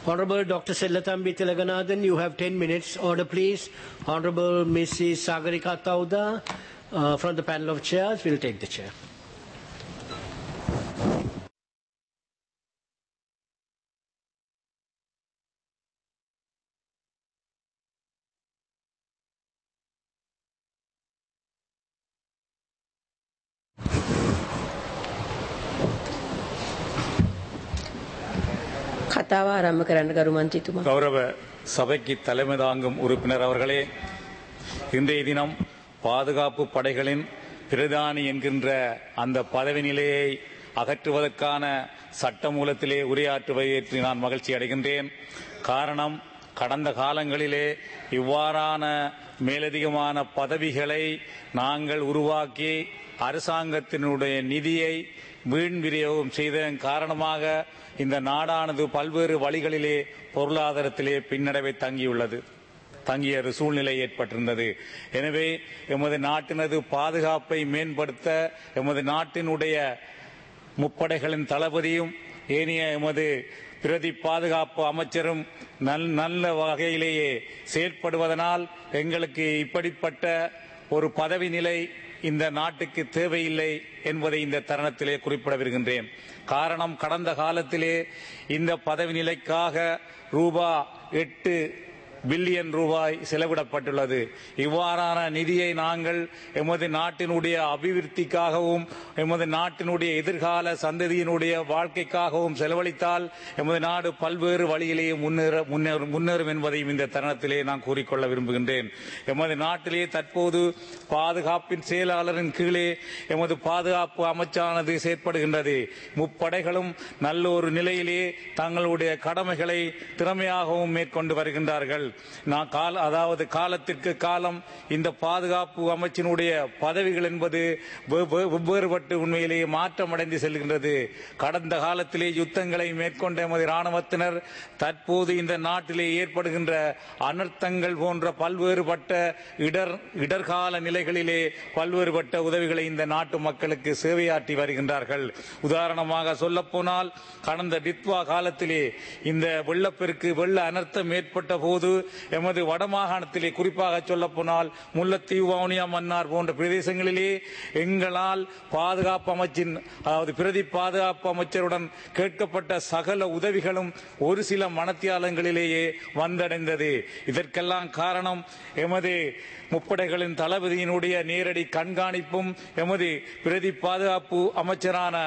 Honorable Dr. Sellatambi Tilaganathan, you have 10 minutes. Order, please. Honorable Mrs. Sagarika Tauda, uh, from the panel of chairs, will take the chair. කතාව ආරම්භ කරන්න ගරු මන්ත්‍රීතුමා. கௌரவ சபைக்கு தலைமை தாங்கும் உறுப்பினர் அவர்களே இன்றைய தினம் பாதுகாப்பு படைகளின் பிரதானி என்கின்ற அந்த பதவி நிலையை அகற்றுவதற்கான சட்டமூலத்திலே உரையாற்றுவதற்கு நான் மகிழ்ச்சி அடைகின்றேன் காரணம் கடந்த காலங்களிலே இவ்வாறான மேலதிகமான பதவிகளை நாங்கள் உருவாக்கி அரசாங்கத்தினுடைய நிதியை வீண் விநியோகம் செய்ததன் காரணமாக இந்த நாடானது பல்வேறு வழிகளிலே பொருளாதாரத்திலே பின்னடைவை தங்கியுள்ளது தங்கிய ஒரு சூழ்நிலை ஏற்பட்டிருந்தது எனவே எமது நாட்டினது பாதுகாப்பை மேம்படுத்த எமது நாட்டினுடைய முப்படைகளின் தளபதியும் ஏனைய எமது பிரதி பாதுகாப்பு அமைச்சரும் நல் நல்ல வகையிலேயே செயற்படுவதனால் எங்களுக்கு இப்படிப்பட்ட ஒரு பதவி நிலை இந்த நாட்டுக்கு தேவையில்லை என்பதை இந்த தருணத்திலே குறிப்பிட விருகின்றேன் காரணம் கடந்த காலத்திலே இந்த பதவி நிலைக்காக ரூபா எட்டு பில்லியன் ரூபாய் செலவிடப்பட்டுள்ளது இவ்வாறான நிதியை நாங்கள் எமது நாட்டினுடைய அபிவிருத்திக்காகவும் எமது நாட்டினுடைய எதிர்கால சந்ததியினுடைய வாழ்க்கைக்காகவும் செலவழித்தால் எமது நாடு பல்வேறு வழியிலேயே முன்னேற முன்னேறும் முன்னேறும் என்பதையும் இந்த தருணத்திலே நான் கூறிக்கொள்ள விரும்புகின்றேன் எமது நாட்டிலே தற்போது பாதுகாப்பின் செயலாளரின் கீழே எமது பாதுகாப்பு அமைச்சானது செயற்படுகின்றது முப்படைகளும் நல்ல ஒரு நிலையிலே தங்களுடைய கடமைகளை திறமையாகவும் மேற்கொண்டு வருகின்றார்கள் நான் கால அதாவது காலத்திற்கு காலம் இந்த பாதுகாப்பு அமைச்சினுடைய பதவிகள் என்பது வெ- வெ- வெவ்வேறுபட்டு உண்மையிலேயே மாற்றமடைந்து செல்கின்றது கடந்த காலத்திலே யுத்தங்களை மேற்கொண்ட எமது இராணுவத்தினர் தற்போது இந்த நாட்டிலே ஏற்படுகின்ற அனர்த்தங்கள் போன்ற பல்வேறுபட்ட இடர் இடர்கால நிலைகளிலே பல்வேறுபட்ட உதவிகளை இந்த நாட்டு மக்களுக்கு சேவையாற்றி வருகின்றார்கள் உதாரணமாக சொல்லப்போனால் கடந்த டித்வா காலத்திலே இந்த வெள்ளப்பெருக்கு வெள்ள அனர்த்தம் ஏற்பட்ட போது எமது வடமாகாணத்திலே குறிப்பாக சொல்லப்போனால் முல்லைத்தீவு வவுனியா மன்னார் போன்ற பிரதேசங்களிலே எங்களால் பாதுகாப்பு அமைச்சின் அதாவது பிரதி பாதுகாப்பு அமைச்சருடன் கேட்கப்பட்ட சகல உதவிகளும் ஒரு சில மனத்தியாலங்களிலேயே வந்தடைந்தது இதற்கெல்லாம் காரணம் எமது முப்படைகளின் தளபதியினுடைய நேரடி கண்காணிப்பும் எமது பிரதி பாதுகாப்பு அமைச்சரான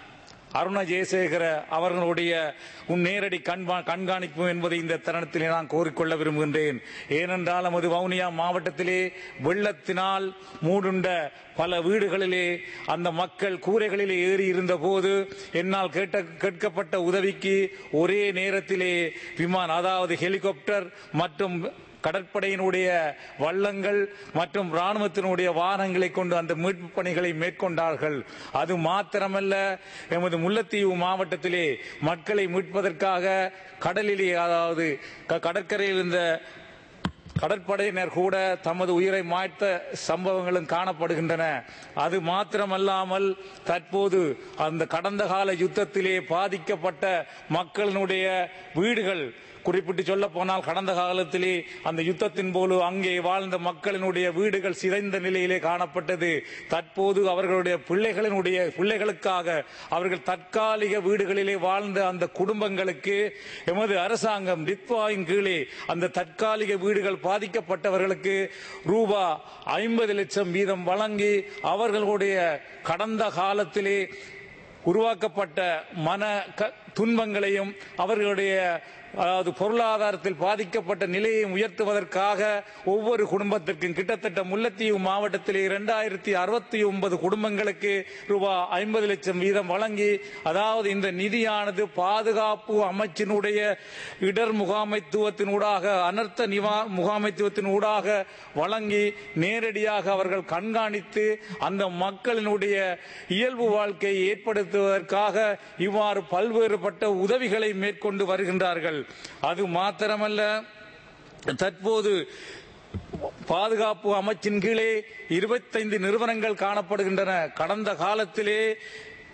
அருண ஜெயசேகர அவர்களுடைய உன் நேரடி கண்பா கண்காணிப்பு என்பதை இந்த தருணத்திலே நான் கோரிக்கொள்ள விரும்புகின்றேன் ஏனென்றால் நமது வவுனியா மாவட்டத்திலே வெள்ளத்தினால் மூடுண்ட பல வீடுகளிலே அந்த மக்கள் கூரைகளிலே ஏறி இருந்த போது என்னால் கேட்ட கேட்கப்பட்ட உதவிக்கு ஒரே நேரத்திலே விமானம் அதாவது ஹெலிகாப்டர் மற்றும் கடற்படையினுடைய வள்ளங்கள் மற்றும் ராணுவத்தினுடைய வாகனங்களை கொண்டு அந்த மீட்பு பணிகளை மேற்கொண்டார்கள் அது மாத்திரமல்ல எமது முல்லைத்தீவு மாவட்டத்திலே மக்களை மீட்பதற்காக கடலிலே அதாவது க- கடற்கரையில் இருந்த கடற்படையினர் கூட தமது உயிரை மாய்த்த சம்பவங்களும் காணப்படுகின்றன அது மாத்திரமல்லாமல் தற்போது அந்த கடந்த கால யுத்தத்திலே பாதிக்கப்பட்ட மக்களினுடைய வீடுகள் குறிப்பிட்டு சொல்ல போனால் கடந்த காலத்திலே அந்த யுத்தத்தின் போது அங்கே வாழ்ந்த மக்களினுடைய வீடுகள் சிதைந்த நிலையிலே காணப்பட்டது தற்போது அவர்களுடைய பிள்ளைகளினுடைய பிள்ளைகளுக்காக அவர்கள் தற்காலிக வீடுகளிலே வாழ்ந்த அந்த குடும்பங்களுக்கு எமது அரசாங்கம் டித்வாயின் கீழே அந்த தற்காலிக வீடுகள் பாதிக்கப்பட்டவர்களுக்கு ரூபா ஐம்பது லட்சம் வீதம் வழங்கி அவர்களுடைய கடந்த காலத்திலே உருவாக்கப்பட்ட மன க- துன்பங்களையும் அவர்களுடைய அதாவது பொருளாதாரத்தில் பாதிக்கப்பட்ட நிலையை உயர்த்துவதற்காக ஒவ்வொரு குடும்பத்திற்கும் கிட்டத்தட்ட முல்லைத்தீவு மாவட்டத்திலே இரண்டாயிரத்தி அறுபத்தி ஒன்பது குடும்பங்களுக்கு ரூபாய் ஐம்பது லட்சம் வீதம் வழங்கி அதாவது இந்த நிதியானது பாதுகாப்பு அமைச்சினுடைய இடர் முகாமைத்துவத்தினூடாக அனர்த்த நிவா முகாமைத்துவத்தின் ஊடாக வழங்கி நேரடியாக அவர்கள் கண்காணித்து அந்த மக்களினுடைய இயல்பு வாழ்க்கையை ஏற்படுத்துவதற்காக இவ்வாறு பல்வேறுபட்ட உதவிகளை மேற்கொண்டு வருகின்றார்கள் அது மாத்திரமல்ல தற்போது பாதுகாப்பு அமைச்சின் கீழே இருபத்தைந்து நிறுவனங்கள் காணப்படுகின்றன கடந்த காலத்திலே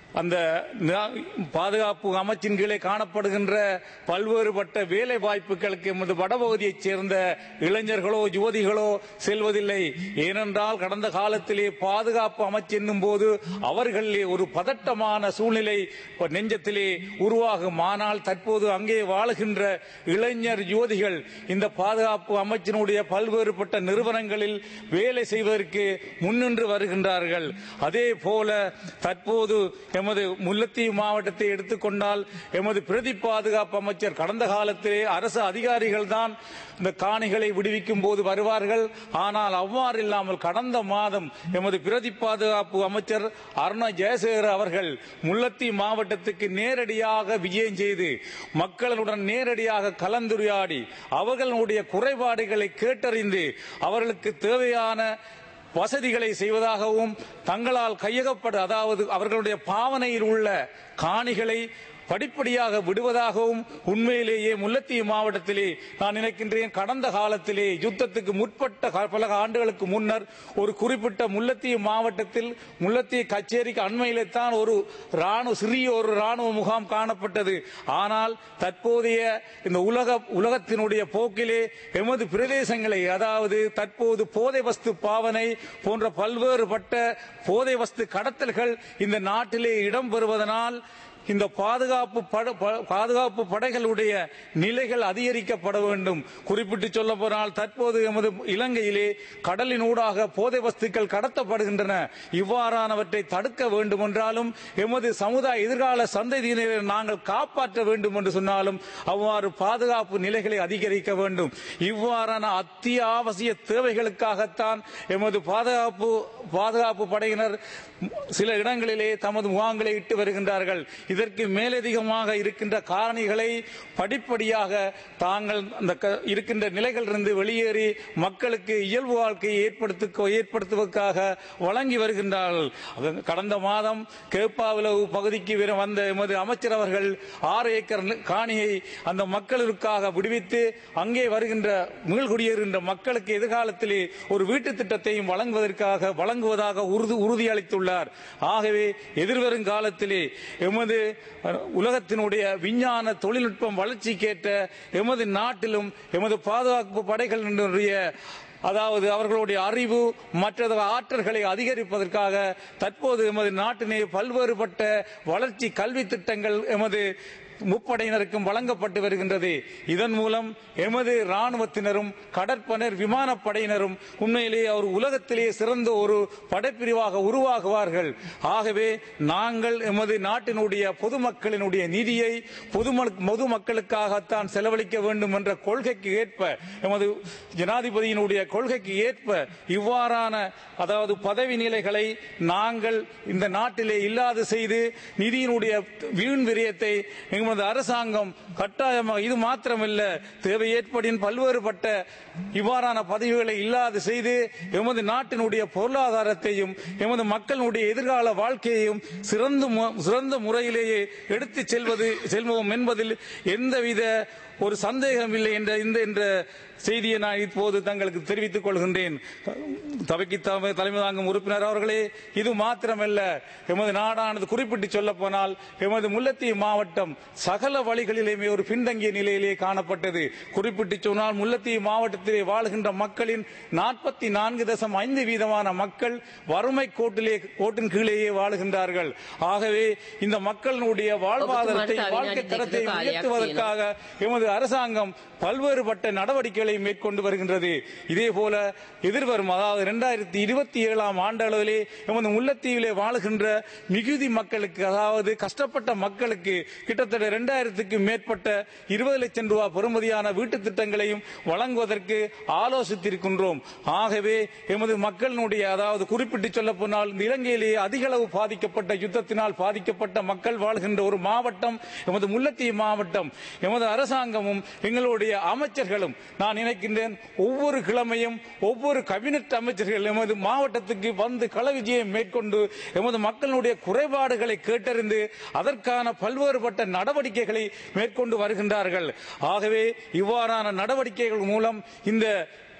அந்த நா- பாதுகாப்பு அமைச்சின் கீழே காணப்படுகின்ற பல்வேறுபட்ட வேலை வாய்ப்புகளுக்கு எமது வடபகுதியைச் சேர்ந்த இளைஞர்களோ யுவதிகளோ செல்வதில்லை ஏனென்றால் கடந்த காலத்திலே பாதுகாப்பு அமைச்சு என்னும் போது அவர்களிலே ஒரு பதட்டமான சூழ்நிலை நெஞ்சத்திலே உருவாகும் ஆனால் தற்போது அங்கே வாழுகின்ற இளைஞர் யுவதிகள் இந்த பாதுகாப்பு அமைச்சினுடைய பல்வேறுபட்ட நிறுவனங்களில் வேலை செய்வதற்கு முன்னின்று வருகின்றார்கள் அதே போல தற்போது எமது முல்லைத்தீவு மாவட்டத்தை எடுத்துக்கொண்டால் எமது பிரதி பாதுகாப்பு அமைச்சர் கடந்த காலத்திலே அரசு அதிகாரிகள் தான் இந்த காணிகளை விடுவிக்கும் போது வருவார்கள் ஆனால் அவ்வாறு இல்லாமல் கடந்த மாதம் எமது பிரதி பாதுகாப்பு அமைச்சர் அருணா ஜெயசேகர் அவர்கள் முல்லைத்தீவு மாவட்டத்துக்கு நேரடியாக விஜயம் செய்து மக்களுடன் நேரடியாக கலந்துரையாடி அவர்களுடைய குறைபாடுகளை கேட்டறிந்து அவர்களுக்கு தேவையான வசதிகளை செய்வதாகவும் தங்களால் கையகப்பட அதாவது அவர்களுடைய பாவனையில் உள்ள காணிகளை படிப்படியாக விடுவதாகவும் உண்மையிலேயே முல்லைத்தீவு மாவட்டத்திலே நான் நினைக்கின்றேன் கடந்த காலத்திலே யுத்தத்துக்கு முற்பட்ட க- பல ஆண்டுகளுக்கு முன்னர் ஒரு குறிப்பிட்ட முல்லைத்தீவு மாவட்டத்தில் முல்லைத்தீவு கச்சேரிக்கு அண்மையிலே தான் ஒரு ராணுவ சிறிய ஒரு ராணுவ முகாம் காணப்பட்டது ஆனால் தற்போதைய இந்த உலக உலகத்தினுடைய போக்கிலே எமது பிரதேசங்களை அதாவது தற்போது போதை வஸ்து பாவனை போன்ற பல்வேறுபட்ட போதை வஸ்து கடத்தல்கள் இந்த நாட்டிலே இடம்பெறுவதனால் இந்த பாதுகாப்பு பட- ப- பாதுகாப்பு படைகளுடைய நிலைகள் அதிகரிக்கப்பட வேண்டும் குறிப்பிட்டு சொல்ல போனால் தற்போது எமது இலங்கையிலே கடலின் ஊடாக போதை வஸ்துக்கள் கடத்தப்படுகின்றன இவ்வாறானவற்றை தடுக்க வேண்டும் என்றாலும் எமது சமுதாய எதிர்கால சந்ததியினரை நாங்கள் காப்பாற்ற வேண்டும் என்று சொன்னாலும் அவ்வாறு பாதுகாப்பு நிலைகளை அதிகரிக்க வேண்டும் இவ்வாறான அத்தியாவசிய தேவைகளுக்காகத்தான் எமது பாதுகாப்பு பாதுகாப்பு படையினர் சில இடங்களிலே தமது முகாம்களை இட்டு வருகின்றார்கள் இதற்கு மேலதிகமாக இருக்கின்ற காரணிகளை படிப்படியாக தாங்கள் அந்த க- இருக்கின்ற நிலைகளிலிருந்து வெளியேறி மக்களுக்கு இயல்பு வாழ்க்கையை ஏற்படுத்த ஏற்படுத்துவதற்காக வழங்கி வருகின்றார்கள் அது கடந்த மாதம் கேப்பாவிலவு பகுதிக்கு வர வந்த எமது அமைச்சர் அவர்கள் ஆறு ஏக்கர் நி- காணியை அந்த மக்களுக்காக விடுவித்து அங்கே வருகின்ற மீள்குடியேறுகின்ற மக்களுக்கு எதிர்காலத்திலே ஒரு வீட்டு திட்டத்தையும் வழங்குவதற்காக வழங்குவதாக உறுதி உறுதியளித்துள்ளார் ஆகவே எதிர்வரும் காலத்திலே எமது அஹ், உலகத்தினுடைய விஞ்ஞான தொழில்நுட்பம் வளர்ச்சிக்கேற்ற எமது நாட்டிலும் எமது பாதுகாப்பு படைகளினுடைய அதாவது அவர்களுடைய அறிவு மற்றது ஆற்றல்களை அதிகரிப்பதற்காக தற்போது எமது நாட்டினை பல்வேறுபட்ட வளர்ச்சி கல்வி திட்டங்கள் எமது முப்படையினருக்கும் வழங்கப்பட்டு வருகின்றது இதன் மூலம் எமது ராணுவத்தினரும் கடற்பனர் விமானப்படையினரும் உண்மையிலேயே அவர் உலகத்திலேயே சிறந்த ஒரு படைப்பிரிவாக உருவாகுவார்கள் ஆகவே நாங்கள் எமது நாட்டினுடைய பொதுமக்களினுடைய நிதியை பொதும- பொதுமக்களுக்காகத்தான் செலவழிக்க வேண்டும் என்ற கொள்கைக்கு ஏற்ப எமது ஜனாதிபதியினுடைய கொள்கைக்கு ஏற்ப இவ்வாறான அதாவது பதவி நிலைகளை நாங்கள் இந்த நாட்டிலே இல்லாது செய்து நிதியினுடைய வீண் விரயத்தை எமது அரசாங்கம் கட்டாயமாக இது மாத்திரமல்ல தேவை ஏற்படின் பல்வேறுபட்ட இவ்வாறான பதவிகளை இல்லாது செய்து எமது நாட்டினுடைய பொருளாதாரத்தையும் எமது மக்களுடைய எதிர்கால வாழ்க்கையையும் சிறந்த மு- சிறந்த முறையிலேயே எடுத்துச் செல்வது செல்வோம் என்பதில் எந்தவித ஒரு சந்தேகம் இல்லை என்ற இந்த என்ற செய்தியை நான் இப்போது தங்களுக்கு தெரிவித்துக் கொள்கின்றேன் தவைக்கு தலைமை தலைமை தாங்கும் உறுப்பினர் அவர்களே இது மாத்திரமல்ல எமது நாடானது குறிப்பிட்டு சொல்ல போனால் எமது முல்லைத்தீவு மாவட்டம் சகல வழிகளிலுமே ஒரு பின்தங்கிய நிலையிலே காணப்பட்டது குறிப்பிட்டு சொன்னால் முல்லைத்தீவு மாவட்டத்திலே வாழ்கின்ற மக்களின் நாற்பத்தி நான்கு தசம் ஐந்து வீதமான மக்கள் வறுமை கோட்டிலே கோட்டின் கீழேயே வாழுகின்றார்கள் ஆகவே இந்த மக்களுடைய வாழ்வாதாரத்தை ඔබතුමාට තව வாழ்க்கை විනාඩි தரத்தை දෙකක කාලයක් உயர்த்துவதற்காக எமது அரசாங்கம் பல்வேறுபட்ட நடவடிக்கைகளை மேற்கொண்டு வருகின்றது இதே போல எதிர்வரும் அதாவது இரண்டாயிரத்தி இருபத்தி ஏழாம் ஆண்டளவிலே எமது முல்லைத்தீவிலே வாழுகின்ற மிகுதி மக்களுக்கு அதாவது கஷ்டப்பட்ட மக்களுக்கு கிட்டத்தட்ட இரண்டாயிரத்துக்கு மேற்பட்ட இருபது லட்சம் ரூபாய் பெறுமதியான வீட்டு திட்டங்களையும் வழங்குவதற்கு ஆலோசித்திருக்கின்றோம் ஆகவே எமது மக்களினுடைய அதாவது குறிப்பிட்டு சொல்ல போனால் இந்த இலங்கையிலேயே அதிக அளவு பாதிக்கப்பட்ட யுத்தத்தினால் பாதிக்கப்பட்ட மக்கள் வாழ்கின்ற ஒரு மாவட்டம் எமது முல்லைத்தீவு மாவட்டம் எமது அரசாங்கமும் எங்களுடைய அமைச்சர்களும் நான் நினைக்கின்றேன் ஒவ்வொரு கிழமையும் ஒவ்வொரு கபினட் அமைச்சர்கள் எமது மாவட்டத்துக்கு வந்து கள விஜயம் மேற்கொண்டு எமது மக்களுடைய குறைபாடுகளை கேட்டறிந்து அதற்கான பல்வேறுபட்ட நடவடிக்கைகளை மேற்கொண்டு வருகின்றார்கள் ஆகவே இவ்வாறான நடவடிக்கைகள் மூலம் இந்த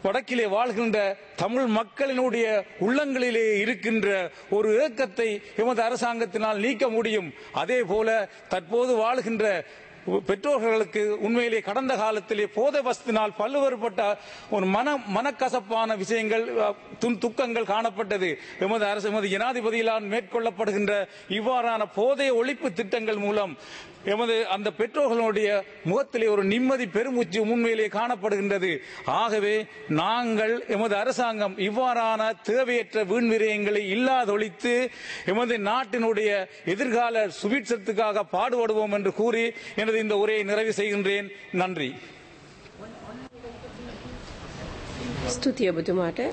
வடக்கிலே வாழ்கின்ற தமிழ் மக்களினுடைய உள்ளங்களிலே இருக்கின்ற ஒரு ஏக்கத்தை எமது அரசாங்கத்தினால் நீக்க முடியும் அதே போல தற்போது வாழ்கின்ற பெற்றோர்களுக்கு உண்மையிலே கடந்த காலத்திலே போதை வசத்தினால் பல்வேறுபட்ட ஒரு மன மனக்கசப்பான விஷயங்கள் அஹ், துன் துக்கங்கள் காணப்பட்டது எமது அரசு எமது ஜனாதிபதியிலால் மேற்கொள்ளப்படுகின்ற இவ்வாறான போதை ஒழிப்பு திட்டங்கள் மூலம் எமது அந்த பெற்றோர்களுடைய முகத்திலே ஒரு நிம்மதி பெருமூச்சு உண்மையிலே காணப்படுகின்றது ஆகவே நாங்கள் எமது அரசாங்கம் இவ்வாறான தேவையற்ற வீண் விரயங்களை இல்லாதொழித்து எமது நாட்டினுடைய எதிர்கால சுபிட்சத்துக்காக பாடுபடுவோம் என்று கூறி எனது இந்த உரையை நிறைவு செய்கின்றேன் நன்றி ස්තුතිය ඔබතුමාට